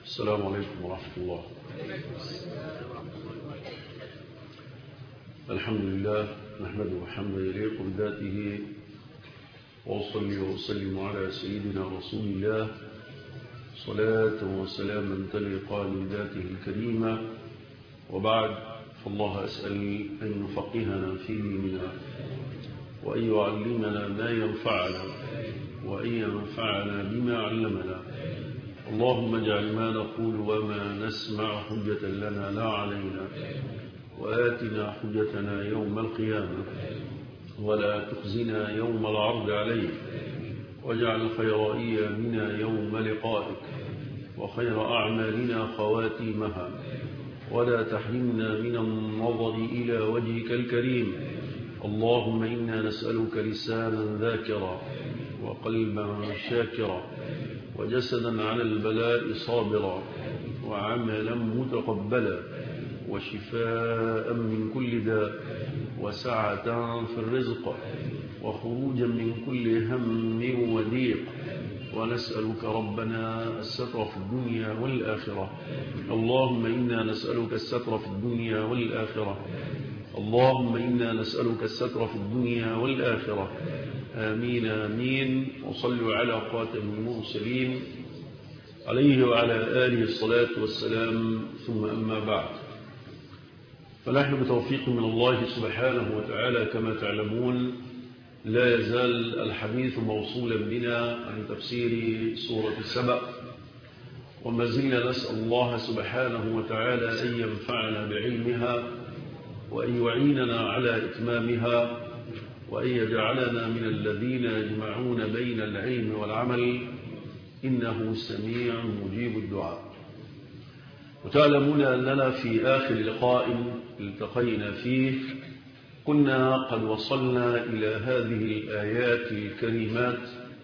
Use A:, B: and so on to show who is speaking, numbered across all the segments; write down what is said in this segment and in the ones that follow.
A: السلام عليكم ورحمة الله الحمد لله نحمده حمدا يليق بذاته وأصلي وأسلم على سيدنا رسول الله صلاة وسلاما تليقان بذاته الكريمة وبعد فالله أسأل أن يفقهنا في ديننا وأن يعلمنا ما ينفعنا وأن ينفعنا بما علمنا اللهم اجعل ما نقول وما نسمع حجة لنا لا علينا وآتنا حجتنا يوم القيامة ولا تخزنا يوم العرض عليك واجعل خير أيامنا يوم لقائك وخير أعمالنا خواتيمها ولا تحرمنا من النظر إلى وجهك الكريم اللهم إنا نسألك لسانا ذاكرا وقلبا شاكرا وجسدا على البلاء صابرا وعملا متقبلا وشفاء من كل داء وسعة في الرزق وخروجا من كل هم وضيق ونسألك ربنا الستر في الدنيا والآخرة اللهم إنا نسألك الستر في الدنيا والآخرة اللهم إنا نسألك الستر في الدنيا والآخرة آمين آمين وصلوا على خاتم المرسلين عليه وعلى آله الصلاة والسلام ثم أما بعد فنحن بتوفيق من الله سبحانه وتعالى كما تعلمون لا يزال الحديث موصولا بنا عن تفسير سورة السبأ وما زلنا نسأل الله سبحانه وتعالى أن ينفعنا بعلمها وأن يعيننا على إتمامها وأن يجعلنا من الذين يجمعون بين العلم والعمل إنه سميع مجيب الدعاء وتعلمون أننا في آخر لقاء التقينا فيه كنا قد وصلنا إلى هذه الآيات الكريمات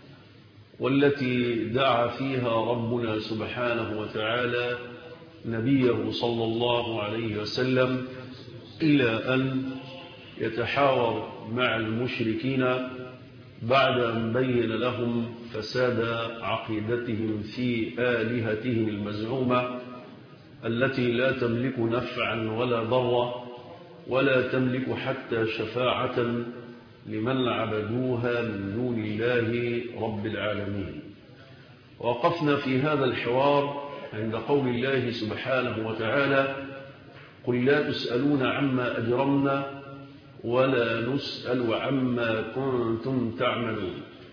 A: والتي دعا فيها ربنا سبحانه وتعالى نبيه صلى الله عليه وسلم إلى أن يتحاور مع المشركين بعد أن بين لهم فساد عقيدتهم في آلهتهم المزعومة التي لا تملك نفعا ولا ضرا ولا تملك حتى شفاعة لمن عبدوها من دون الله رب العالمين وقفنا في هذا الحوار عند قول الله سبحانه وتعالى قل لا تسألون عما أجرمنا ولا نسأل عما كنتم تعملون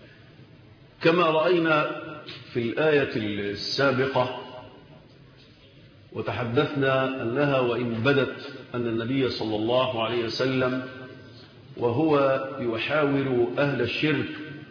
A: كما رأينا في الآية السابقة وتحدثنا أنها وإن بدت أن النبي صلى الله عليه وسلم وهو يحاور أهل الشرك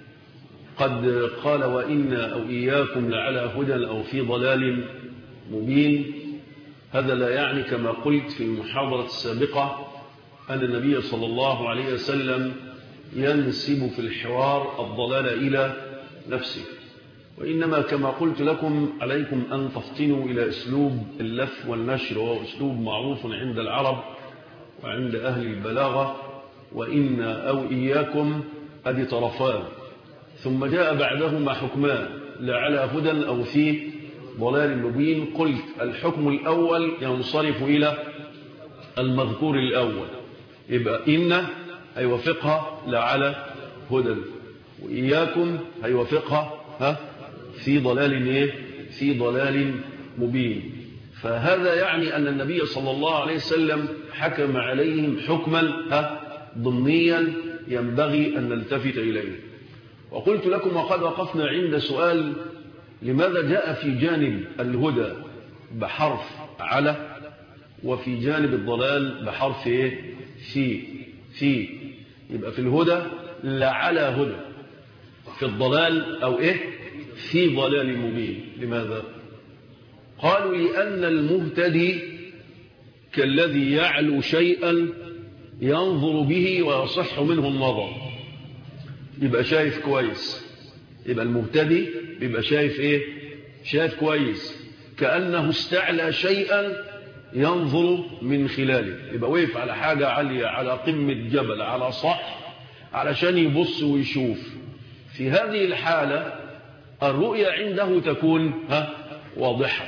A: قد قال وإنا أو إياكم لعلى هدى أو في ضلال مبين هذا لا يعني كما قلت في المحاضرة السابقة أن النبي صلى الله عليه وسلم ينسب في الحوار الضلال إلى نفسه وإنما كما قلت لكم عليكم أن تفطنوا إلى أسلوب اللف والنشر وهو أسلوب معروف عند العرب وعند أهل البلاغة وإن أو إياكم أدي طرفان ثم جاء بعدهما حكمان لا على هدى أو في ضلال مبين قلت الحكم الأول ينصرف إلى المذكور الأول يبقى إن هيوافقها لا على هدى وإياكم هيوافقها ها في ضلال إيه؟ في ضلال مبين فهذا يعني أن النبي صلى الله عليه وسلم حكم عليهم حكما ها ضمنيا ينبغي أن نلتفت إليه وقلت لكم وقد وقفنا عند سؤال لماذا جاء في جانب الهدى بحرف على وفي جانب الضلال بحرف ايه في في يبقى في الهدى لعلى هدى في الضلال أو إيه في ضلال مبين لماذا قالوا لأن المهتدي كالذي يعلو شيئا ينظر به ويصح منه النظر يبقى شايف كويس يبقى المهتدي يبقى شايف ايه شايف كويس كأنه استعلى شيئا ينظر من خلاله يبقى وقف على حاجة عالية على قمة جبل على سطح علشان يبص ويشوف في هذه الحالة الرؤية عنده تكون ها واضحة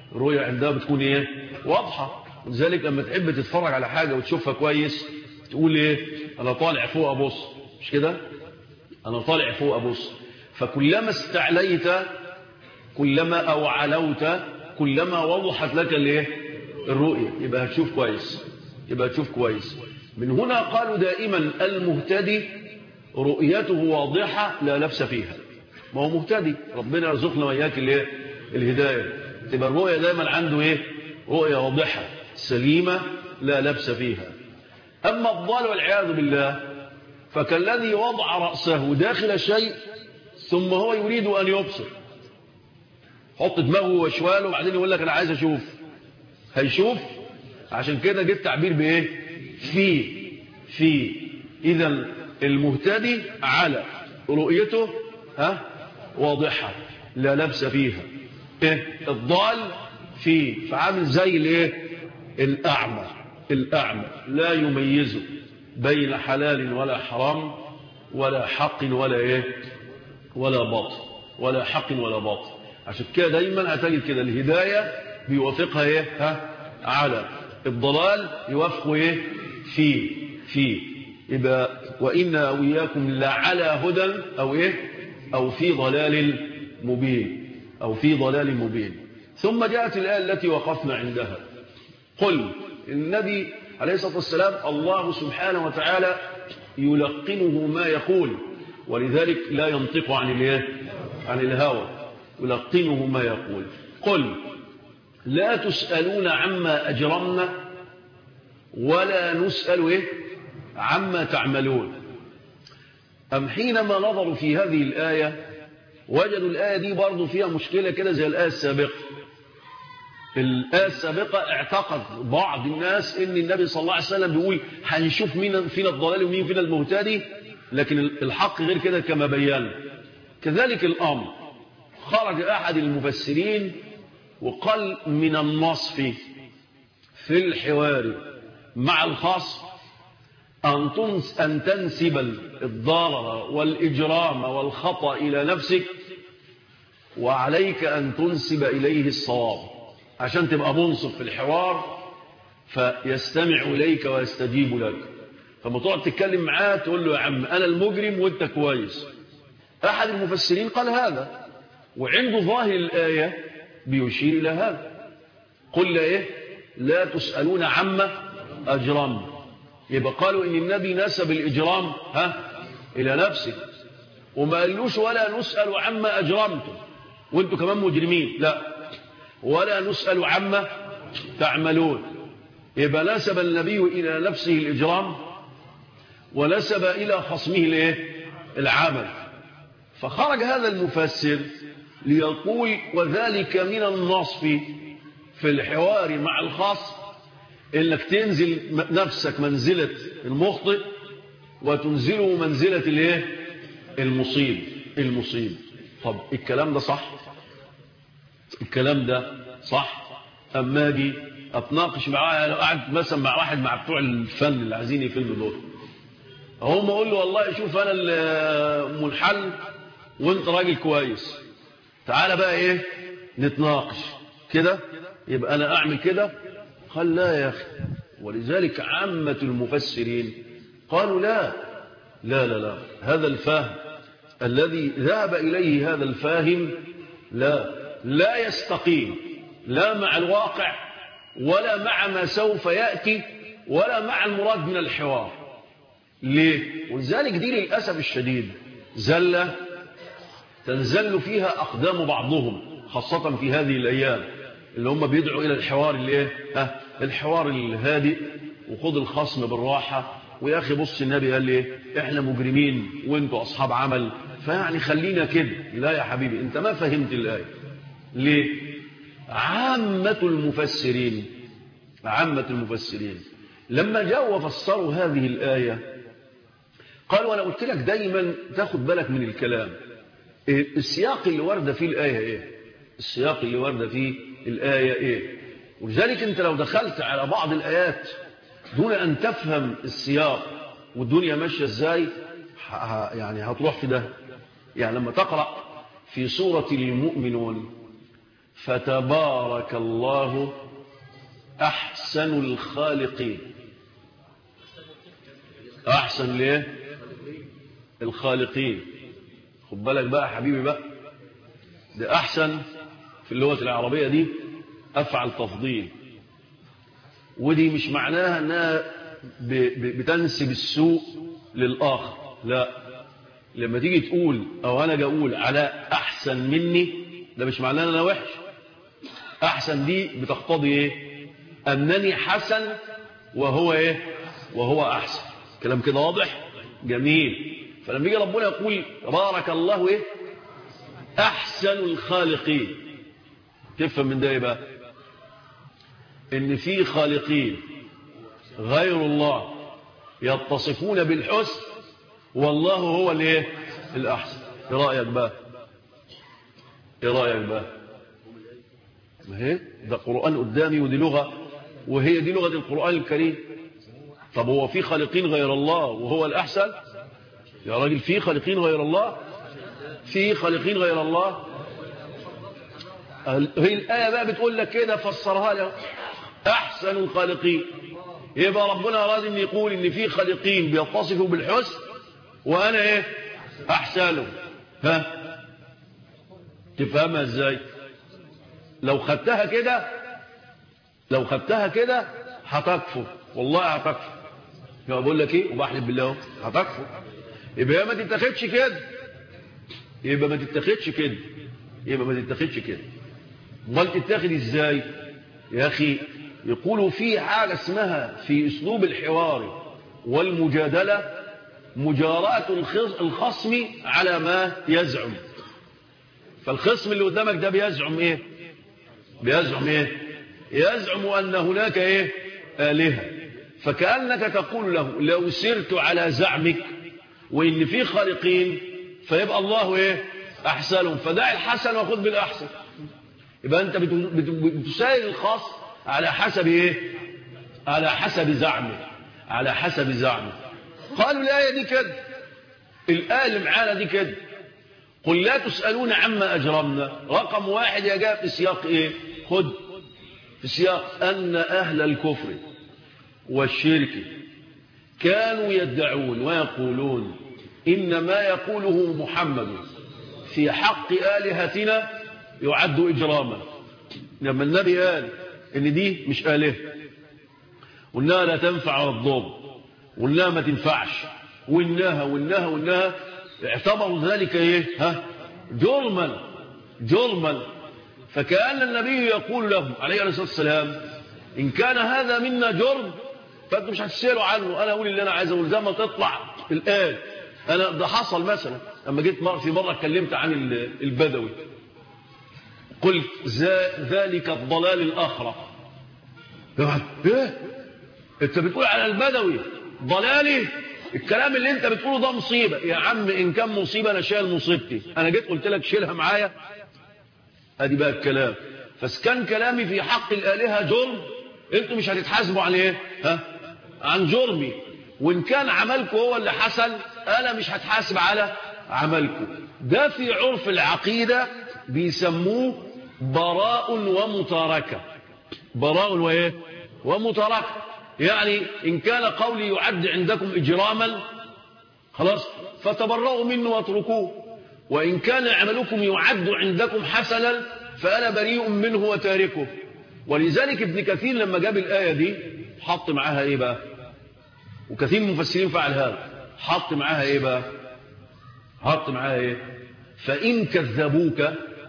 A: الرؤية عندها بتكون ايه واضحة ولذلك لما تحب تتفرج على حاجة وتشوفها كويس تقول ايه انا طالع فوق ابص مش كده انا طالع فوق ابص فكلما استعليت كلما او علوت كلما وضحت لك الايه الرؤية يبقى هتشوف كويس يبقى هتشوف كويس من هنا قالوا دائما المهتدي رؤيته واضحة لا لبس فيها ما هو مهتدي ربنا يرزقنا وإياك الايه الهداية تبقى الرؤية دائما عنده ايه رؤية واضحة سليمة لا لبس فيها أما الضال والعياذ بالله فكالذي وضع رأسه داخل شيء ثم هو يريد أن يبصر حط دماغه وشواله وبعدين يقول لك أنا عايز أشوف هيشوف عشان كده جبت تعبير بإيه في في إذا المهتدي على رؤيته ها واضحة لا لبس فيها إيه؟ الضال في فعامل زي الايه الأعمى الأعمى لا يميز بين حلال ولا حرام ولا حق ولا ايه ولا باطل ولا حق ولا باطل عشان كده دايما هتجد كده الهداية بيوافقها ايه ها على الضلال يوافقه ايه في في يبقى وإنا وإياكم لعلى هدى أو إيه أو في ضلال مبين أو في ضلال مبين ثم جاءت الآية التي وقفنا عندها قل النبي عليه الصلاة والسلام الله سبحانه وتعالى يلقنه ما يقول ولذلك لا ينطق عن الايه عن الهوى يلقنه ما يقول قل لا تسألون عما أجرمنا ولا نسأل إيه عما تعملون أم حينما نظروا في هذه الآية وجدوا الآية دي برضو فيها مشكلة كده زي الآية السابقة الآية السابقة اعتقد بعض الناس ان النبي صلى الله عليه وسلم بيقول هنشوف مين فينا الضلال ومين فينا المهتدي لكن الحق غير كده كما بينا كذلك الأمر خرج أحد المفسرين وقال من النصف في الحوار مع الخاص أن, تنس أن تنسب الضرر والإجرام والخطأ إلى نفسك وعليك أن تنسب إليه الصواب عشان تبقى منصف في الحوار فيستمع إليك ويستجيب لك فما تقعد تتكلم معاه تقول له يا عم أنا المجرم وانت كويس أحد المفسرين قال هذا وعنده ظاهر الآية بيشير إلى هذا قل إيه لا تسألون عما أجرم يبقى قالوا إن النبي نسب الإجرام ها إلى نفسه وما قالوش ولا نسأل عما أجرمتم وانتم كمان مجرمين لا ولا نسأل عما تعملون يبقى نسب النبي إلى نفسه الإجرام ونسب إلى خصمه الايه العمل فخرج هذا المفسر ليقول وذلك من النصف في الحوار مع الخاص انك تنزل نفسك منزلة المخطئ وتنزله منزلة الايه المصيب المصيب طب الكلام ده صح الكلام ده صح اما اجي اتناقش معاه لو قاعد مثلا مع واحد مع بتوع الفن اللي عايزين يفلموا دول هم اقول له والله شوف انا المنحل وانت راجل كويس تعالى بقى ايه نتناقش كده يبقى انا اعمل كده قال لا يا اخي ولذلك عامة المفسرين قالوا لا لا لا لا هذا الفهم الذي ذهب إليه هذا الفاهم لا لا يستقيم لا مع الواقع ولا مع ما سوف يأتي ولا مع المراد من الحوار ليه؟ ولذلك دي للأسف الشديد زلة تنزل فيها أقدام بعضهم خاصة في هذه الأيام اللي هم بيدعوا إلى الحوار اللي إيه؟ ها الحوار الهادئ وخذ الخصم بالراحة ويا أخي بص النبي قال لي إحنا مجرمين وإنتوا أصحاب عمل فيعني خلينا كده لا يا حبيبي أنت ما فهمت الآية ليه عامة المفسرين عامة المفسرين لما جاءوا وفسروا هذه الآية قالوا أنا قلت لك دايما تاخد بالك من الكلام السياق اللي ورد فيه الآية إيه السياق اللي ورد فيه الآية إيه ولذلك أنت لو دخلت على بعض الآيات دون أن تفهم السياق والدنيا ماشية إزاي يعني هتروح في ده يعني لما تقرأ في سورة المؤمنون فتبارك الله أحسن الخالقين أحسن ليه الخالقين خد بالك بقى حبيبي بقى ده أحسن في اللغة العربية دي أفعل تفضيل ودي مش معناها أنها بتنسب السوء للآخر لا لما تيجي تقول أو أنا أقول على أحسن مني ده مش معناه أنا وحش أحسن دي بتقتضي إيه أنني حسن وهو إيه وهو أحسن كلام كده واضح جميل فلما يجي ربنا يقول بارك الله إيه أحسن الخالقين تفهم من ده إيه بقى إن في خالقين غير الله يتصفون بالحسن والله هو الايه الاحسن ايه رايك بقى ايه رايك بقى ما هي ده قران قدامي ودي لغه وهي دي لغه القران الكريم طب هو في خالقين غير الله وهو الاحسن يا راجل في خالقين غير الله في خالقين غير الله هي الايه بقى بتقول لك كده فسرها لي احسن الخالقين يبقى ربنا اراد ان يقول ان في خالقين بيتصفوا بالحسن وانا ايه احسنه ها تفهمها ازاي لو خدتها كده لو خدتها كده هتكفر والله هتكفر يبقى بقول لك ايه وبحلف بالله هتكفر يبقى ما تتاخدش كده يبقى ما تتاخدش كده يبقى ما تتاخدش كده امال تتاخد ازاي يا اخي يقولوا في حاجه اسمها في اسلوب الحوار والمجادله مجاراة الخصم على ما يزعم فالخصم اللي قدامك ده بيزعم ايه بيزعم ايه يزعم ان هناك ايه آلهة فكأنك تقول له لو سرت على زعمك وان في خالقين فيبقى الله ايه احسنهم فدع الحسن وخذ بالاحسن يبقى انت بتسائل الخاص على حسب ايه على حسب زعمه على حسب زعمه قالوا الآية دي كده الآية اللي معانا دي كده قل لا تسألون عما أجرمنا رقم واحد يا جاء في سياق إيه خد في سياق أن أهل الكفر والشرك كانوا يدعون ويقولون إن ما يقوله محمد في حق آلهتنا يعد إجراما لما النبي قال إن دي مش آلهة وإنها لا تنفع ولا تضر وإنها ما تنفعش وإنها وإنها وإنها اعتبروا ذلك إيه ها جرما جرما فكأن النبي يقول لهم عليه الصلاة والسلام إن كان هذا منا جرم فأنتم مش هتسألوا عنه أنا أقول اللي أنا عايز أقول زي ما تطلع الآن أنا ده حصل مثلا لما جيت مرة في مرة اتكلمت عن البدوي قلت ذلك الضلال الآخرة إيه أنت بتقول على البدوي ضلالي الكلام اللي انت بتقوله ده مصيبة يا عم ان كان مصيبة انا شايل مصيبتي انا جيت قلت لك شيلها معايا ادي بقى الكلام فسكان كلامي في حق الالهة جرم انتوا مش هتتحاسبوا عن ايه ها عن جرمي وان كان عملكم هو اللي حصل انا مش هتحاسب على عملكم ده في عرف العقيدة بيسموه براء ومتاركة براء وايه ومتاركة يعني إن كان قولي يعد عندكم إجراما خلاص فتبرؤوا منه واتركوه وإن كان عملكم يعد عندكم حسنا فأنا بريء منه وتاركه ولذلك ابن كثير لما جاب الآية دي حط معاها إيه بقى وكثير من المفسرين فعل هذا حط معاها إيه بقى حط معاها إيه فإن كذبوك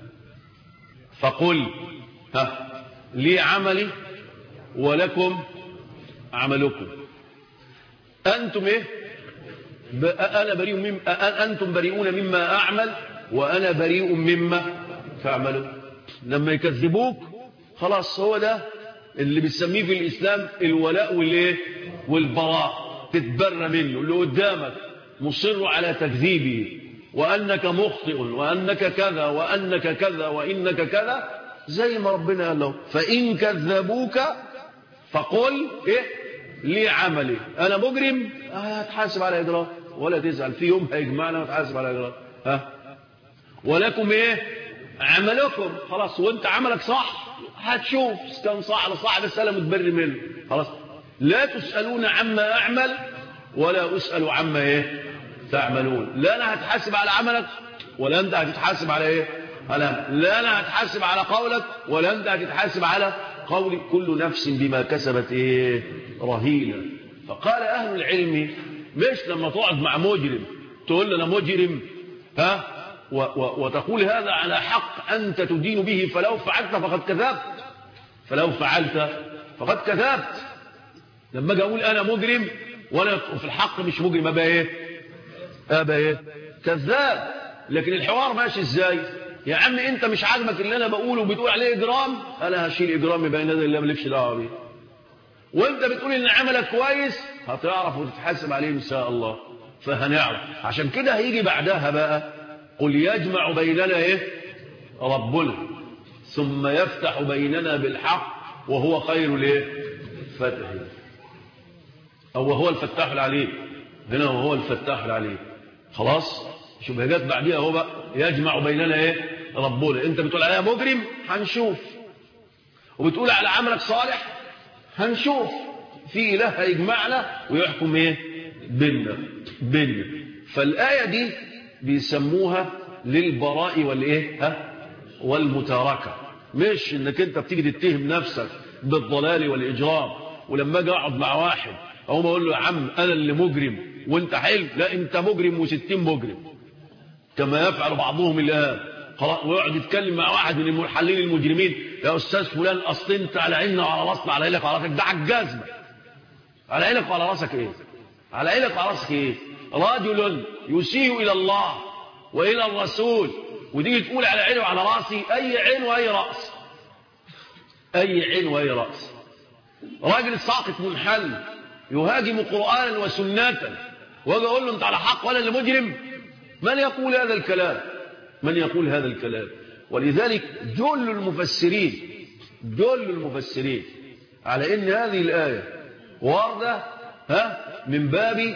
A: فقل ها لي عملي ولكم عملكم أنتم إيه أنا بريء مما أنتم بريئون مما أعمل وأنا بريء مما تعملون لما يكذبوك خلاص هو ده اللي بنسميه في الإسلام الولاء والإيه والبراء تتبرى منه اللي قدامك مصر على تكذيبه وأنك مخطئ وأنك كذا وأنك كذا وإنك كذا زي ما ربنا قال له فإن كذبوك فقل إيه لي عملي أنا مجرم هتحاسب على إجراء ولا تزعل في يوم هيجمعنا وتحاسب على إجراء ها ولكم إيه عملكم خلاص وانت عملك صح هتشوف كان صح ولا صح بس انا متبري منه خلاص لا تسالون عما اعمل ولا اسال عما ايه تعملون لا انا هتحاسب على عملك ولا انت هتتحاسب على ايه على لا انا هتحاسب على قولك ولا انت هتتحاسب على قولي كل نفس بما كسبت ايه رهينه فقال اهل العلم مش لما تقعد مع مجرم تقول له انا مجرم ها و و وتقول هذا على حق انت تدين به فلو فعلت فقد كذبت فلو فعلت فقد كذبت لما اجي اقول انا مجرم وانا في الحق مش مجرم ابقى ايه ابقى ايه كذاب لكن الحوار ماشي ازاي يا عم انت مش عاجبك اللي انا بقوله وبتقول عليه اجرام انا هشيل اجرامي بين يدي الله مالكش دعوه بيه وانت بتقول ان عملك كويس هتعرف وتتحاسب عليه ان شاء الله فهنعرف عشان كده هيجي بعدها بقى قل يجمع بيننا ايه ربنا ثم يفتح بيننا بالحق وهو خير الايه فتح او وهو الفتاح العليم هنا وهو الفتاح العليم خلاص شوف جت بعديها هو بقى يجمع بيننا ايه ربنا انت بتقول عليها مجرم هنشوف وبتقول على عملك صالح هنشوف في اله هيجمعنا ويحكم ايه بيننا بيننا فالايه دي بيسموها للبراء والايه ها والمتاركه مش انك انت بتيجي تتهم نفسك بالضلال والاجرام ولما اجي اقعد مع واحد اقوم اقول له يا عم انا اللي مجرم وانت حلو لا انت مجرم وستين مجرم كما يفعل بعضهم الان خلاص ويقعد يتكلم مع واحد من المحللين المجرمين يا استاذ فلان اصل انت على عيننا وعلى راسنا على عينك وعلى راسك ده عجازنا على عينك وعلى راسك ايه على عينك وعلى راسك ايه رجل يسيء الى الله والى الرسول وتيجي تقول على عيني وعلى راسي اي عين واي راس اي عين واي راس راجل ساقط منحل يهاجم قرانا وسنه واجي اقول له انت على حق ولا اللي مجرم من يقول هذا الكلام من يقول هذا الكلام ولذلك جل المفسرين جل المفسرين على ان هذه الايه وارده ها من باب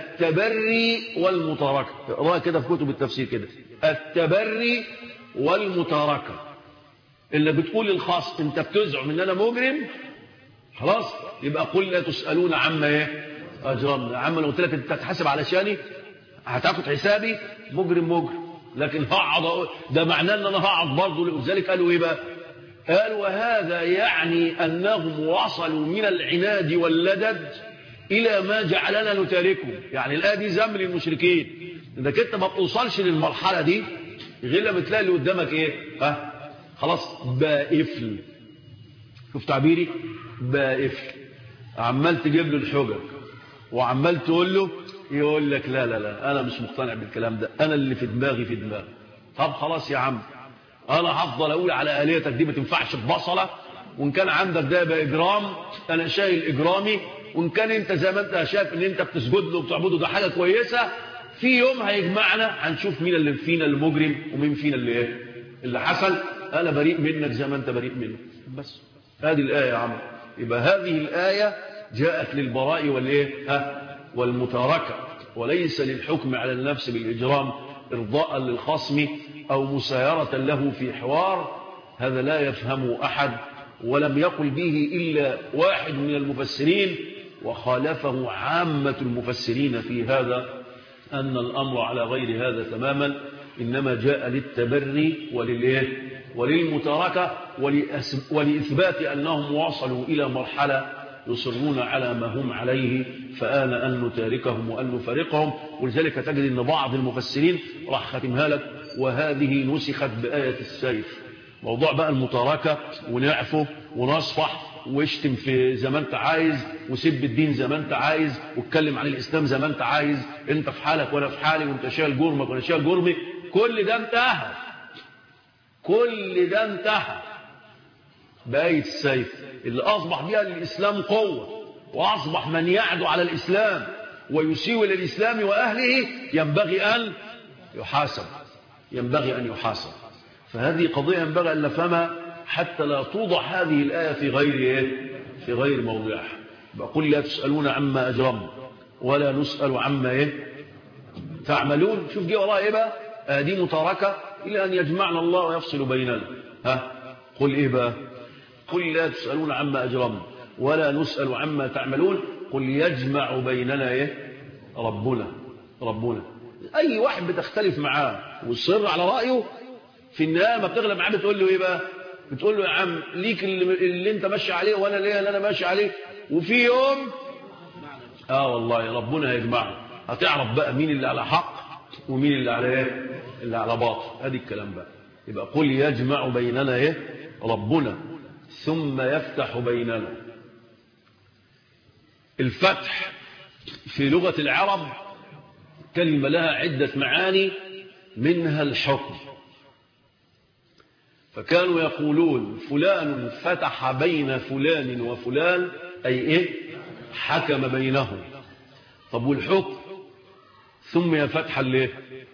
A: التبري والمتاركه اقراها كده في كتب التفسير كده التبري والمتاركه اللي بتقول للخاص انت بتزعم ان انا مجرم خلاص يبقى قل لا تسالون عما ايه اجرمنا عما لو قلت لك انت هتحاسب علشاني هتاخد حسابي مجرم مجرم لكن هقعد ده معناه ان انا هقعد برضه لذلك قالوا ايه بقى قال وهذا يعني انهم وصلوا من العناد واللدد الى ما جعلنا نتاركه يعني الايه دي ذم للمشركين انك انت ما بتوصلش للمرحله دي غير لما تلاقي اللي قدامك ايه ها خلاص بائفل شوف تعبيري بائفل عمال تجيب له الحجج وعمال تقول له يقول لك لا لا لا انا مش مقتنع بالكلام ده انا اللي في دماغي في دماغي طب خلاص يا عم انا هفضل اقول على اليتك دي ما تنفعش ببصله وان كان عندك ده يبقى اجرام انا شايل اجرامي وان كان انت زي ما انت شايف ان انت بتسجد له وبتعبده ده حاجه كويسه في يوم هيجمعنا هنشوف مين اللي فينا المجرم ومين فينا اللي ايه اللي حصل انا بريء منك زي ما انت بريء منه بس هذه الايه يا عم يبقى هذه الايه جاءت للبراء والايه ها والمتاركة وليس للحكم على النفس بالإجرام إرضاء للخصم أو مسايرة له في حوار هذا لا يفهم أحد ولم يقل به إلا واحد من المفسرين وخالفه عامة المفسرين في هذا أن الأمر على غير هذا تماما إنما جاء للتبري وللإيه وللمتاركة ولإثبات أنهم وصلوا إلى مرحلة يصرون على ما هم عليه فآن أن نتاركهم وأن نفارقهم ولذلك تجد أن بعض المفسرين راح ختمها لك وهذه نسخت بآية السيف موضوع بقى المتاركة ونعفه ونصفح واشتم في زي ما انت عايز وسب الدين زي ما انت عايز واتكلم عن الإسلام زي ما انت عايز انت في حالك وانا في حالي وانت شايل جرمك وانا شايل جرمي كل ده انتهى كل ده انتهى بآية السيف اللي أصبح بها الإسلام قوة وأصبح من يعدو على الإسلام ويسيء إلى الإسلام وأهله ينبغي أن يحاسب ينبغي أن يحاسب فهذه قضية ينبغي أن نفهمها حتى لا توضع هذه الآية في غير إيه؟ في غير موضعها بقول لا تسألون عما أجرم ولا نسأل عما إيه؟ تعملون شوف جه وراها إيه بقى دي متاركة إلى أن يجمعنا الله ويفصل بيننا ها قل إيه بقى قل لا تسألون عما أجرمنا ولا نسأل عما تعملون قل يجمع بيننا إيه ربنا ربنا أي واحد بتختلف معاه وتصر على رأيه في النهاية ما بتغلب معاه بتقول له إيه بقى بتقول له يا عم ليك اللي, اللي انت ماشي عليه وانا ليه اللي انا ماشي عليه وفي يوم اه والله ربنا هيجمعنا هتعرف بقى مين اللي على حق ومين اللي على ايه اللي على باطل ادي الكلام بقى يبقى قل يجمع بيننا ايه ربنا ثم يفتح بيننا الفتح في لغة العرب كلمة لها عدة معاني منها الحكم فكانوا يقولون فلان فتح بين فلان وفلان أي إيه حكم بينهم طب والحكم ثم يا فتحا ليه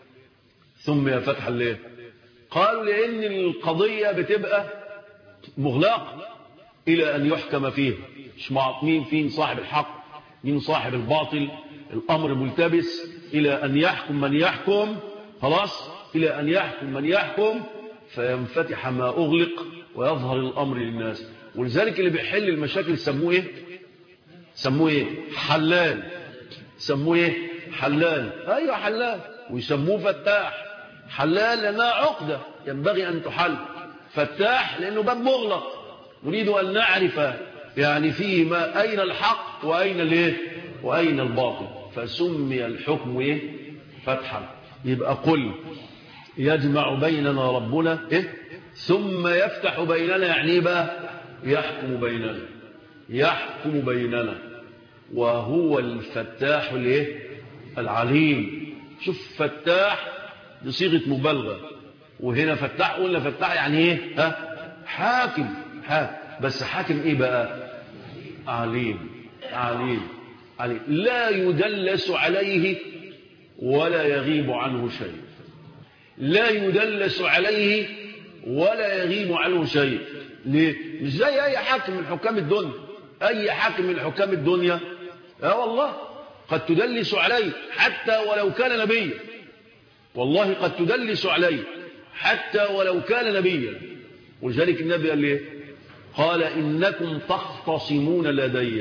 A: ثم يا فتحا ليه قالوا لأن القضية بتبقى مغلقة إلى أن يحكم فيها مش معط مين فين صاحب الحق مين صاحب الباطل الأمر ملتبس إلى أن يحكم من يحكم خلاص إلى أن يحكم من يحكم فينفتح ما أغلق ويظهر الأمر للناس ولذلك اللي بيحل المشاكل سموه إيه سموه إيه حلال سموه إيه حلال أيوة حلال ويسموه فتاح حلال لأنها عقدة ينبغي أن تحل فتاح لأنه باب مغلق نريد أن نعرف يعني فيه ما أين الحق وأين الايه وأين الباطل فسمي الحكم إيه فتحا يبقى قل يجمع بيننا ربنا إيه؟ ثم يفتح بيننا يعني إيه بقى يحكم بيننا يحكم بيننا وهو الفتاح الايه العليم شوف فتاح دي صيغه مبالغه وهنا فتاح قلنا فتاح يعني ايه ها حاكم حاكم بس حاكم ايه بقى عليم عليم عليم لا يدلس عليه ولا يغيب عنه شيء لا يدلس عليه ولا يغيب عنه شيء ليه مش زي اي حاكم من حكام الدنيا اي حاكم من حكام الدنيا اه والله قد تدلس عليه حتى ولو كان نبيا والله قد تدلس عليه حتى ولو كان نبيا ولذلك النبي قال ليه قال انكم تختصمون لدي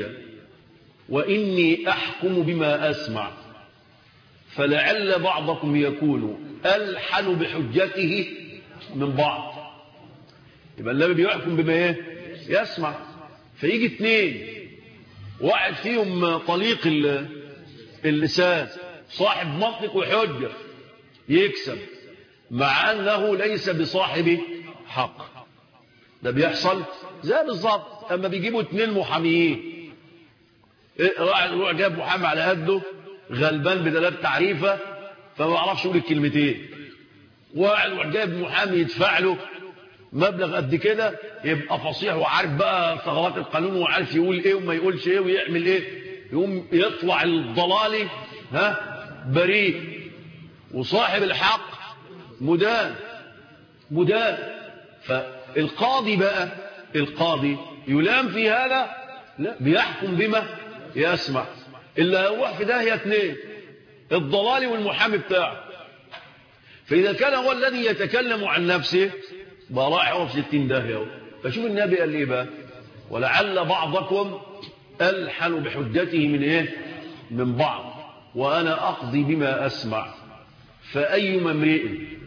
A: واني احكم بما اسمع فلعل بعضكم يكون ألحن بحجته من بعض يبقى النبي بيحكم بما ايه يسمع فيجي اثنين واحد فيهم طليق اللسان صاحب منطق وحجة يكسب مع أنه ليس بصاحب حق ده بيحصل زي بالظبط اما بيجيبوا اثنين محاميين راح يروح جاب محامي على قده غلبان بدلات تعريفه فما يعرفش يقول الكلمتين واحد جايب محامي يدفع له مبلغ قد كده يبقى فصيح وعارف بقى ثغرات القانون وعارف يقول ايه وما يقولش ايه ويعمل ايه يقوم يطلع الضلالي ها بريء وصاحب الحق مدان مدان فالقاضي بقى القاضي يلام في هذا لا بيحكم بما يسمع اللي هيروح في داهيه اثنين الضلالي والمحامي بتاعه فإذا كان هو الذي يتكلم عن نفسه بقى رايح هو في ستين داهية فشوف النبي قال ايه بقى ولعل بعضكم ألحن بحجته من ايه من بعض وأنا أقضي بما أسمع فأيما امرئ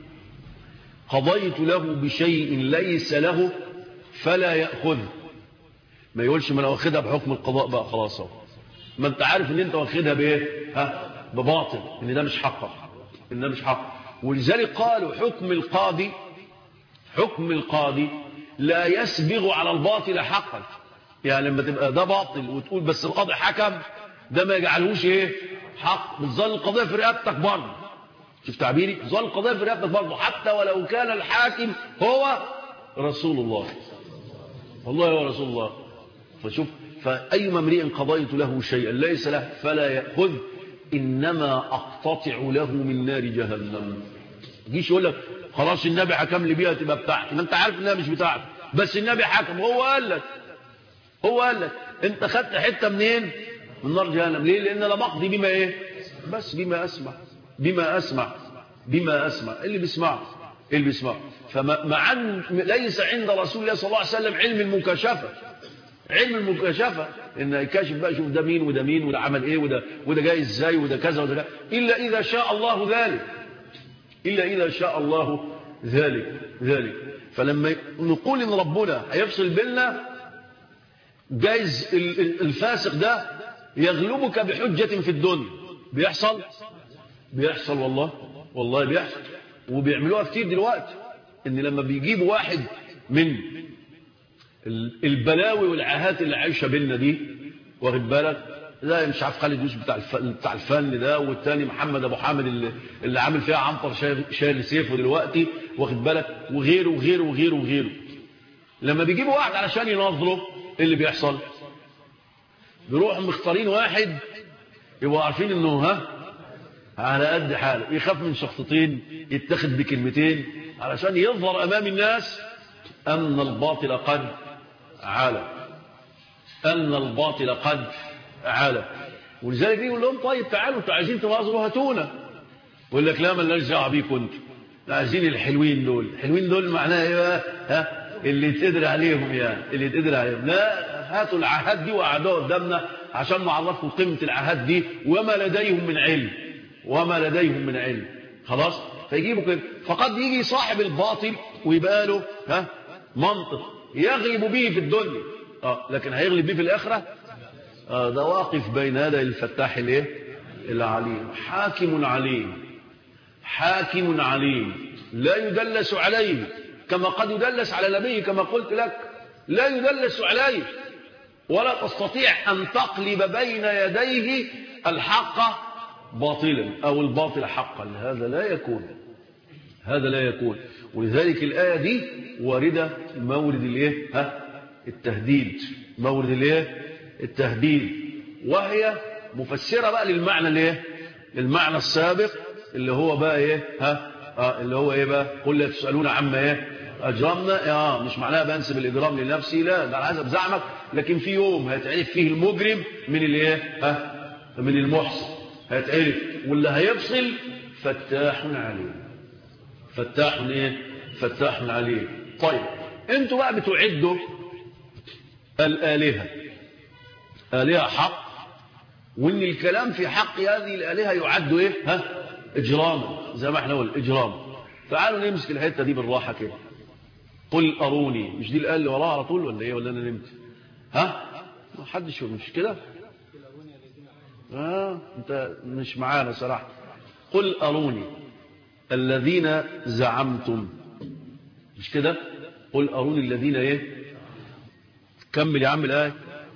A: قضيت له بشيء ليس له فلا يأخذه ما يقولش ما انا واخدها بحكم القضاء بقى خلاص ما انت عارف ان انت واخدها بايه ها بباطل ان ده مش حقك ان ده مش حق ولذلك قالوا حكم القاضي حكم القاضي لا يسبغ على الباطل حقا يعني لما تبقى ده باطل وتقول بس القاضي حكم ده ما يجعلهوش ايه حق بتظل القضيه في رقبتك برضه شوف تعبيري ظل القضيه في رقبتك برضه حتى ولو كان الحاكم هو رسول الله والله هو رسول الله فشوف فأي امرئ قضيت له شيئا ليس له فلا يأخذ إنما أقتطع له من نار جهنم جيش يقول لك خلاص النبي حكم لي بيها تبقى بتاعتي ما انت عارف انها مش بتاعتك بس النبي حكم هو قال لك هو قال لك انت خدت حته منين من نار جهنم ليه لان انا بقضي بما ايه بس بما اسمع بما اسمع بما اسمع اللي بيسمعه اللي بيسمعه فمع أن ليس عند رسول الله صلى الله عليه وسلم علم المكاشفة علم المكاشفة ان يكاشف بقى شوف ده مين وده مين وده عمل ايه وده وده جاي ازاي وده كذا وده كذا الا اذا شاء الله ذلك الا اذا شاء الله ذلك ذلك فلما نقول ان ربنا هيفصل بيننا جايز الفاسق ده يغلبك بحجة في الدنيا بيحصل بيحصل والله والله بيحصل وبيعملوها كتير دلوقتي ان لما بيجيبوا واحد من البلاوي والعاهات اللي عايشه بيننا دي واخد بالك لا مش عارف خالد يوسف بتاع الفن بتاع الفن ده والتاني محمد ابو حامد اللي, اللي عامل فيها عنتر شايل سيفه دلوقتي واخد بالك وغيره وغيره وغيره وغيره لما بيجيبوا واحد علشان ينظره ايه اللي بيحصل بيروحوا مختارين واحد يبقوا عارفين انه ها على قد حاله يخاف من شخصتين يتخذ بكلمتين علشان يظهر امام الناس ان الباطل قد عالى ان الباطل قد عالى ولذلك يقول لهم طيب تعالوا انتوا عايزين تناظروا هاتونا يقول لك لا مالناش دعوه بيكم انتوا عايزين الحلوين دول الحلوين دول معناها ايه بقى ها اللي يتقدر عليهم يعني اللي يتقدر عليهم لا هاتوا العهات دي وقعدوها قدامنا عشان نعرفكم قيمه العهات دي وما لديهم من علم وما لديهم من علم خلاص فيجيبوا كده فقد يجي صاحب الباطل ويبقى له ها منطق يغلب به في الدنيا اه لكن هيغلب به في الاخره آه ده واقف بين يدي الفتاح الايه العليم حاكم عليم حاكم عليم لا يدلس عليه كما قد يدلس على نبيه كما قلت لك لا يدلس عليه ولا تستطيع أن تقلب بين يديه الحق باطلا أو الباطل حقا هذا لا يكون هذا لا يكون ولذلك الآية دي واردة مورد الايه ها التهديد مورد الايه التهديد وهي مفسرة بقى للمعنى الايه للمعنى السابق اللي هو بقى ايه ها آه اللي هو ايه بقى قل لا تسألون عما ايه اجرمنا اه مش معناها بنسب الاجرام لنفسي لا ده على حسب زعمك لكن في يوم هيتعرف فيه المجرم من الايه ها من المحسن هيتعرف واللي هيفصل فتاح عليه فتاح ايه فتاح عليه طيب انتوا بقى بتعدوا الآلهة آلهة حق وان الكلام في حق هذه الآلهة يعد ايه ها اجراما زي ما احنا قلنا اجرام تعالوا نمسك الحتة دي بالراحة كده قل أروني مش دي الآية اللي وراها على طول ولا ايه ولا انا نمت ها ما حدش مش كده آه انت مش معانا صراحة قل أروني الذين زعمتم مش كده قل أروني الذين ايه كمل يا عم الآية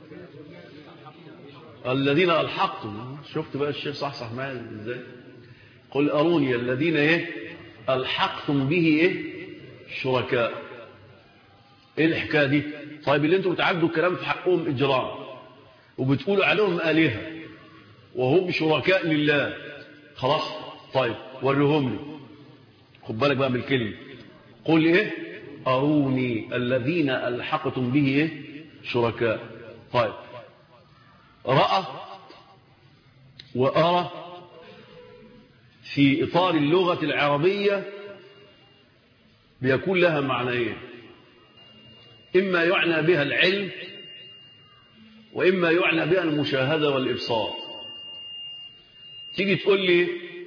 A: الذين ألحقتم شفت بقى الشيخ صح صح معايا ازاي قل أروني الذين ايه ألحقتم به ايه شركاء ايه الحكاية دي طيب اللي انتم بتعدوا الكلام في حقهم اجرام وبتقولوا عليهم آلهة وهم شركاء لله خلاص طيب وريهم لي خد بالك بقى من الكلمة قل ايه أروني الذين ألحقتم به ايه شركاء طيب رأى وأرى في إطار اللغة العربية بيكون لها معنيين إما يعنى بها العلم وإما يعنى بها المشاهدة والإبصار تيجي تقول لي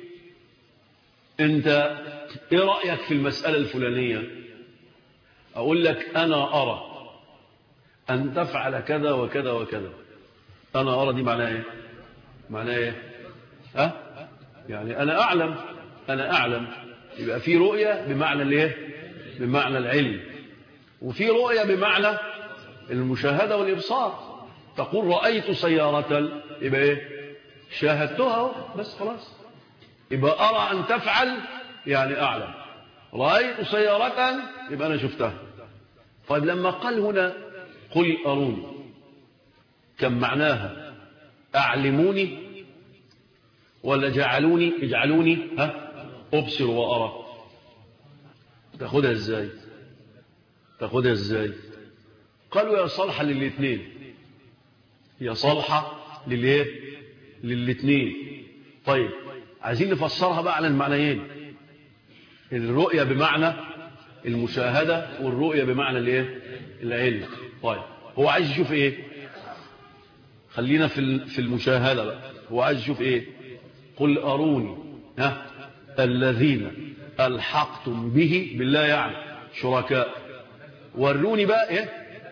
A: أنت إيه رأيك في المسألة الفلانية أقول لك أنا أرى أن تفعل كذا وكذا وكذا أنا أرى دي معناها إيه معناها إيه ها يعني أنا أعلم أنا أعلم يبقى في رؤية بمعنى الإيه بمعنى العلم وفي رؤية بمعنى المشاهدة والإبصار تقول رأيت سيارة يبقى إيه شاهدتها بس خلاص يبقى أرى أن تفعل يعني أعلم رأيت سيارة يبقى أنا شفتها طيب لما قال هنا قل أروني كم معناها أعلموني ولا جعلوني اجعلوني ها أبصر وأرى تاخدها ازاي تاخدها ازاي قالوا يا صالحة للاثنين يا صالحة للايه للاثنين طيب عايزين نفسرها بقى على المعنيين الرؤية بمعنى المشاهدة والرؤية بمعنى الايه العلم طيب هو عايز يشوف ايه خلينا في في المشاهدة بقى هو عايز يشوف ايه قل أروني ها الذين ألحقتم به بالله يعني شركاء وروني بقى ايه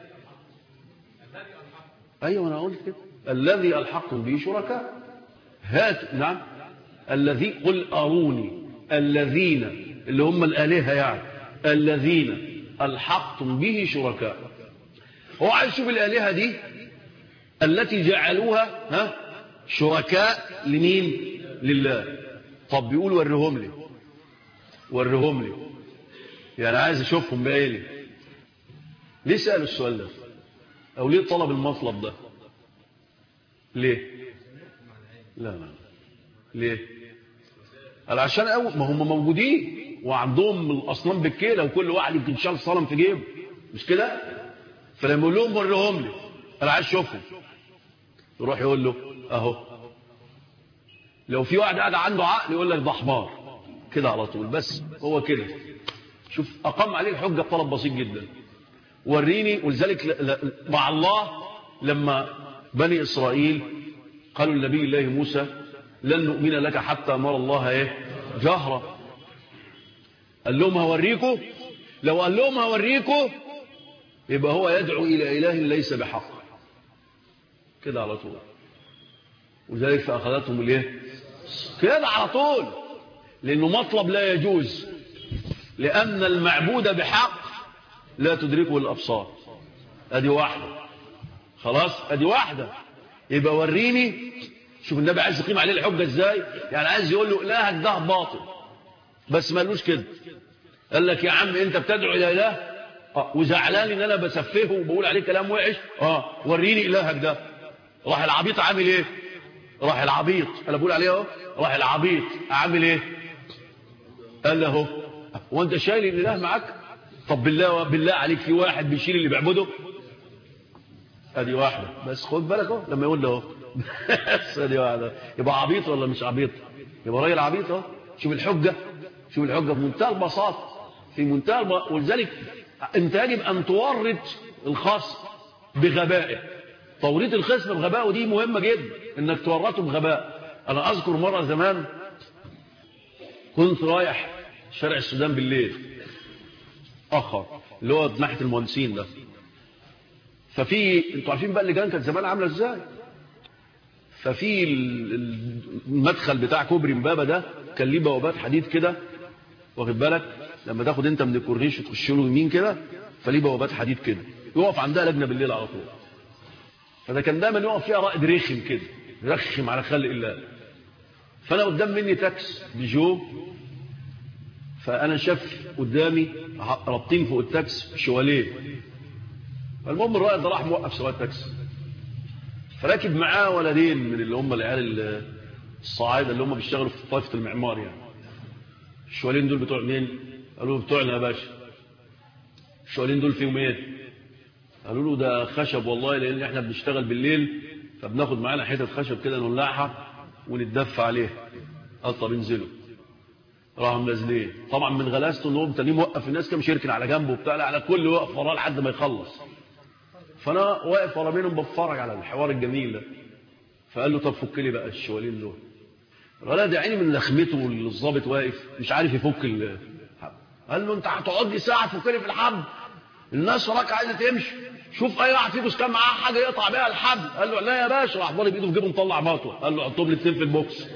A: ايوه انا قلت كده الذي ألحقتم به شركاء هات نعم الذي قل أروني الذين اللي هم الآلهة يعني الذين ألحقتم به شركاء هو عايز يشوف الآلهة دي التي جعلوها ها شركاء لمين لله طب بيقول وريهم لي وريهم لي يعني عايز اشوفهم بعيني ليه سأل السؤال ده او ليه طلب المطلب ده ليه لا لا ليه قال عشان أول ما هم موجودين وعندهم الاصنام بالكيله وكل واحد يمكن شال صنم في جيبه مش كده فلما يقول لهم وريهم لي انا عايز اشوفهم يروح يقول له اهو لو في واحد قاعد عنده عقل يقول لك ده حمار كده على طول بس هو كده شوف اقام عليه الحجه بطلب بسيط جدا وريني ولذلك مع الله لما بني اسرائيل قالوا لنبي الله موسى لن نؤمن لك حتى نرى الله ايه جهرا قال لهم هوريكم لو قال لهم هوريكم يبقى هو يدعو الى اله ليس بحق كده على طول وذلك فاخذتهم الايه كده على طول لانه مطلب لا يجوز لان المعبود بحق لا تدركه الابصار ادي واحده خلاص ادي واحده يبقى وريني شوف النبي عايز يقيم عليه الحجة ازاي يعني عايز يقول له الهك ده باطل بس ما قالوش كده قال لك يا عم انت بتدعو الى اله اه وزعلان ان انا بسفهه وبقول عليه كلام وحش اه وريني الهك ده راح العبيط عامل ايه راح العبيط انا بقول عليه اهو راح العبيط عامل ايه قال له اهو وانت شايل الاله معاك طب بالله بالله عليك في واحد بيشيل اللي بيعبده ادي واحده بس خد بالك اهو لما يقول له اهو بس ادي واحده يبقى عبيط ولا مش عبيط يبقى راجل عبيط اهو شوف الحجه شوف الحجه في منتهى البساطه في منتهى الب... ولذلك انت يجب ان تورط الخصم بغبائه توريط الخصم بغبائه دي مهمه جدا انك تورطه بغباء انا اذكر مره زمان كنت رايح شارع السودان بالليل اخر اللي هو ناحيه المهندسين ده ففي انتوا عارفين بقى اللجان كانت زمان عامله ازاي ففي المدخل بتاع كوبري امبابه ده كان ليه بوابات حديد كده واخد بالك لما تاخد انت من الكورنيش وتخش له يمين كده فليه بوابات حديد كده يقف عندها لجنه بالليل على طول فده كان دايما يقف فيها رائد رخم كده رخم على خلق الله فانا قدام مني تاكس بيجو فانا شاف قدامي رابطين فوق التاكس شواليه فالمهم الرائد ده راح موقف سواق التاكسي فراكب معاه ولدين من اللي هم العيال الصعايده اللي هم بيشتغلوا في طائفه المعمار يعني الشوالين دول بتوع مين قالوا له بتوعنا يا باشا الشوالين دول فيهم ايه قالوا له ده خشب والله لان احنا بنشتغل بالليل فبناخد معانا حتت خشب كده نولعها ونتدفى عليها قال طب انزلوا راحوا منزلين طبعا من غلاسته ان هو تاني موقف الناس كام يركن على جنبه وبتاع على كل واقف وراه لحد ما يخلص فانا واقف ورا منهم بتفرج على الحوار الجميل ده فقال له طب فك لي بقى الشوالين دول الولد يا عيني من لخمته والظابط واقف مش عارف يفك الحبل قال له انت هتقعد لي ساعه تفك لي في الحبل الناس وراك عايزه تمشي شوف اي واحد فيكم كان معاه حاجه يقطع بيها الحبل قال له لا يا باشا راح ضارب بايده في جيبه مطلع مطوه قال له حطهم لي اتنين في البوكس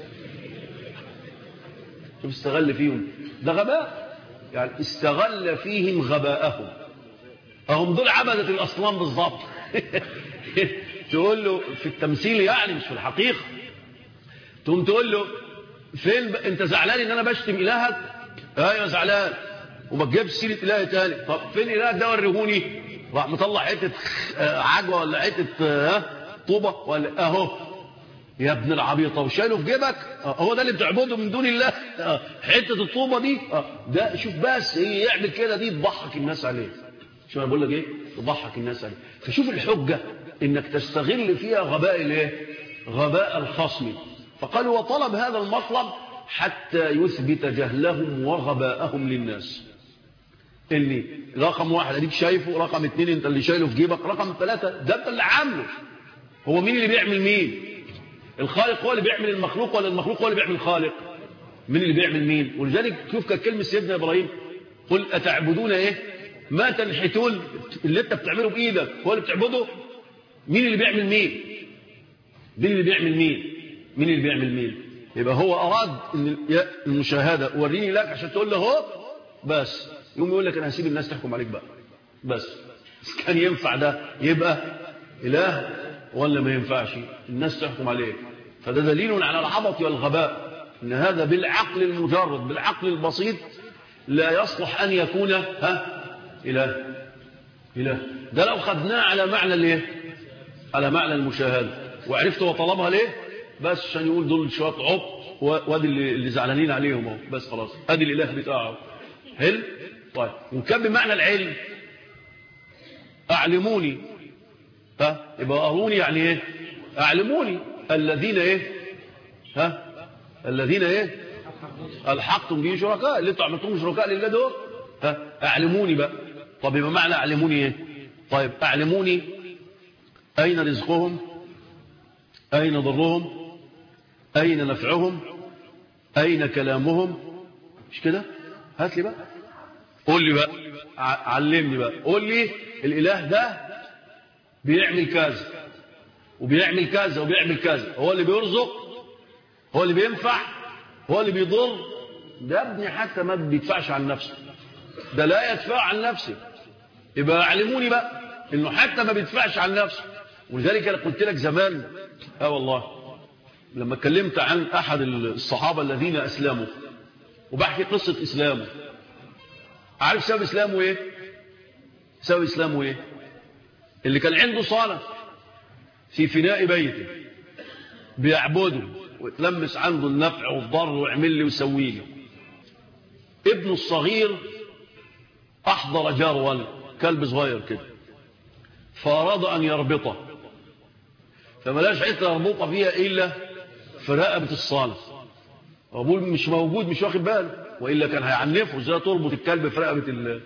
A: شوف استغل فيهم ده غباء يعني استغل فيهم غباءهم فهم دول عبدة الأصنام بالظبط تقول له في التمثيل يعني مش في الحقيقة تقوم تقول له فين ب... انت زعلان ان انا بشتم الهك ايوه زعلان وما تجيبش سيره اله تاني طب فين الهك ده وريهوني راح مطلع حته عجوه ولا حته طوبه ولا اهو يا ابن العبيطه وشايله في جيبك هو ده اللي بتعبده من دون الله حته الطوبه دي ده شوف بس ايه يعمل كده دي تضحك الناس عليه شوف انا بقول لك ايه تضحك الناس عليه فشوف الحجه انك تستغل فيها غباء الايه غباء الخصم فقال وطلب هذا المطلب حتى يثبت جهلهم وغباءهم للناس اللي رقم واحد اديك شايفه رقم اتنين انت اللي شايله في جيبك رقم ثلاثة ده انت اللي عامله هو مين اللي بيعمل مين الخالق هو اللي بيعمل المخلوق ولا المخلوق هو اللي بيعمل الخالق مين اللي بيعمل مين ولذلك شوف كانت كلمة سيدنا إبراهيم قل أتعبدون إيه ما تنحتون اللي أنت بتعمله بإيدك هو اللي بتعبده مين اللي بيعمل مين مين اللي بيعمل مين مين اللي بيعمل مين يبقى هو أراد إن المشاهدة وريني لك عشان تقول له هو بس يقوم يقول لك أنا هسيب الناس تحكم عليك بقى بس كان ينفع ده يبقى إله ولا ما ينفعش الناس تحكم عليه فده دليل على العبط والغباء ان هذا بالعقل المجرد بالعقل البسيط لا يصلح ان يكون ها اله اله ده لو خدناه على معنى الايه على معنى المشاهده وعرفت هو طلبها ليه بس عشان يقول دول شويه عبط وادي اللي, اللي زعلانين عليهم اهو بس خلاص ادي الاله بتاعه حلو طيب وكان بمعنى العلم اعلموني ها يبقى اروني يعني ايه اعلموني الذين ايه ها الذين ايه الحقتم به شركاء اللي انتوا عملتوهم شركاء لله دول ها اعلموني بقى طب يبقى معنى اعلموني ايه طيب اعلموني اين رزقهم اين ضرهم اين نفعهم اين كلامهم مش كده هات لي بقى قول لي بقى علمني بقى قول لي الاله ده بيعمل كذا وبيعمل كذا وبيعمل كذا هو اللي بيرزق هو اللي بينفع هو اللي بيضر ده ابني حتى ما بيدفعش عن نفسه ده لا يدفع عن نفسه يبقى علموني بقى انه حتى ما بيدفعش عن نفسه ولذلك انا قلت لك زمان اه والله لما اتكلمت عن احد الصحابه الذين اسلموا وبحكي قصه اسلامه عارف سبب اسلامه ايه سبب اسلامه ايه اللي كان عنده صالة في فناء بيته بيعبده وتلمس عنده النفع والضر ويعمل لي ويسوي لي ابنه الصغير أحضر جروا كلب صغير كده فأراد أن يربطه فملاش حته يربطه فيها إلا في رقبة الصالة أبوه مش موجود مش واخد باله وإلا كان هيعنفه ازاي تربط الكلب في رقبة ال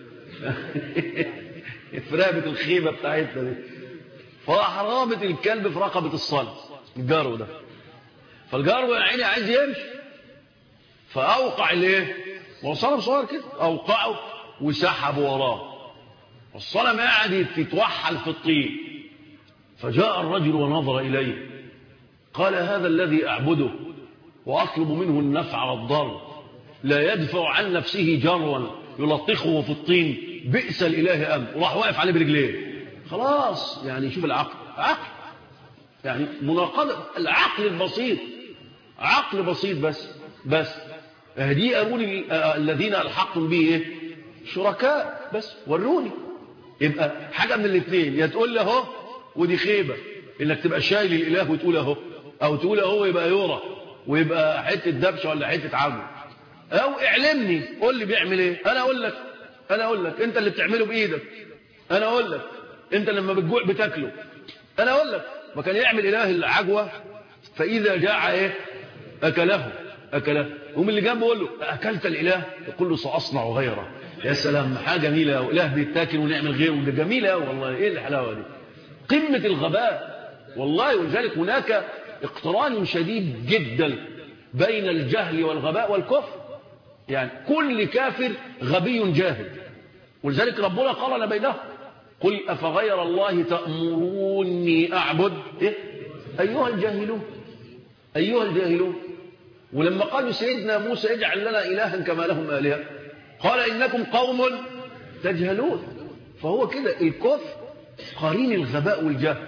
A: في رقبة الخيمة بتاعتنا دي فراح رابط الكلب في رقبة الصلاة الجارو ده فالجارو يا عيني عايز يمشي فأوقع الايه وصلب صغير كده أوقعه وسحب وراه والصنم قاعد يتوحل في الطين فجاء الرجل ونظر إليه قال هذا الذي أعبده وأطلب منه النفع والضر لا يدفع عن نفسه جروا يلطخه في الطين بئس الإله أم وراح واقف عليه برجليه خلاص يعني شوف العقل عقل يعني مناقضة العقل البسيط عقل بسيط بس بس دي أروني الذين ألحقتم به إيه؟ شركاء بس وروني يبقى حاجة من الاثنين يا تقول له اهو ودي خيبة انك تبقى شايل الاله وتقول اهو او تقول اهو يبقى يورا ويبقى حتة دبشة ولا حتة عجل او اعلمني قول لي بيعمل ايه انا اقول لك انا اقول لك انت اللي بتعمله بايدك انا اقول لك انت لما بتجوع بتاكله انا اقول لك ما كان يعمل اله العجوة فاذا جاع ايه اكله اكله هم اللي جنبه يقول له اكلت الاله يقول له ساصنع غيره يا سلام حاجه جميله واله بيتاكل ونعمل غيره ده جميله والله ايه الحلاوه دي قمه الغباء والله ولذلك هناك اقتران شديد جدا بين الجهل والغباء والكفر يعني كل كافر غبي جاهل ولذلك ربنا قرن بينهم قل أفغير الله تأمروني أعبد إيه؟ أيها الجاهلون أيها الجاهلون ولما قالوا سيدنا موسى اجعل لنا إلها كما لهم آلهة قال إنكم قوم تجهلون فهو كده الكفر قرين الغباء والجهل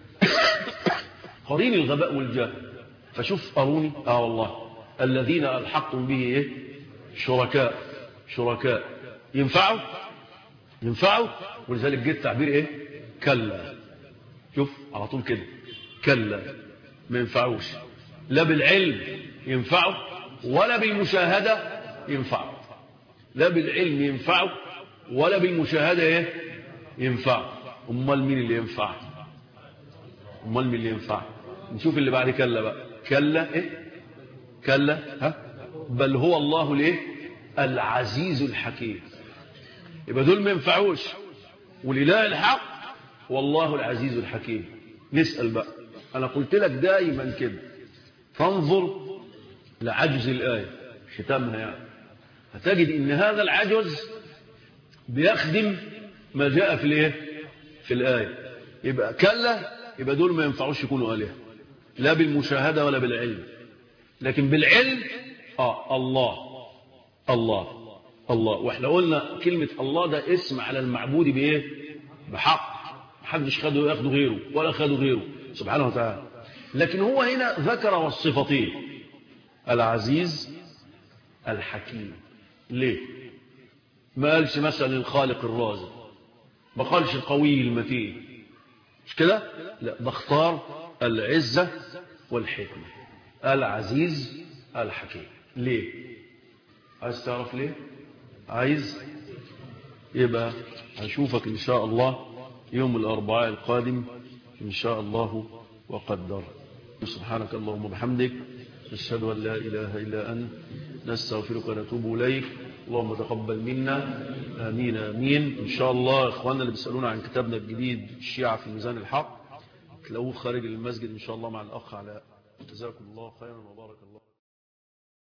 A: قرين الغباء والجهل فشوف أروني آه والله الذين ألحقتم به إيه؟ شركاء شركاء ينفعوا ينفعوا ولذلك جه التعبير ايه كلا شوف على طول كده كلا ما ينفعوش لا بالعلم ينفعوا ولا بالمشاهدة ينفعوا لا بالعلم ينفعوا ولا بالمشاهدة ايه ينفعوا امال مين اللي ينفع امال مين اللي ينفع نشوف اللي بعد كلا بقى كلا ايه كلا ها بل هو الله ليه العزيز الحكيم يبقى دول ما ينفعوش والاله الحق والله العزيز الحكيم نسأل بقى أنا قلت لك دائما كده فانظر لعجز الآية ختامها يعني هتجد إن هذا العجز بيخدم ما جاء في الايه في الآية يبقى كلا يبقى دول ما ينفعوش يكونوا آلهة لا بالمشاهدة ولا بالعلم لكن بالعلم آه الله الله الله واحنا قلنا كلمة الله ده اسم على المعبود بإيه بحق محدش خده ياخده غيره ولا خده غيره سبحانه وتعالى لكن هو هنا ذكر الصفتين العزيز الحكيم ليه ما قالش مثلا الخالق الرازق ما قالش القوي المتين مش كده لا بختار العزة والحكمة العزيز الحكيم ليه عايز تعرف ليه عايز يبقى هشوفك إن شاء الله يوم الأربعاء القادم إن شاء الله وقدر سبحانك اللهم وبحمدك نشهد أن لا إله إلا أنت نستغفرك ونتوب إليك اللهم تقبل منا آمين آمين إن شاء الله إخواننا اللي بيسألونا عن كتابنا الجديد الشيعة في ميزان الحق تلاقوه خارج المسجد إن شاء الله مع الأخ علاء جزاكم الله خيرا وبارك الله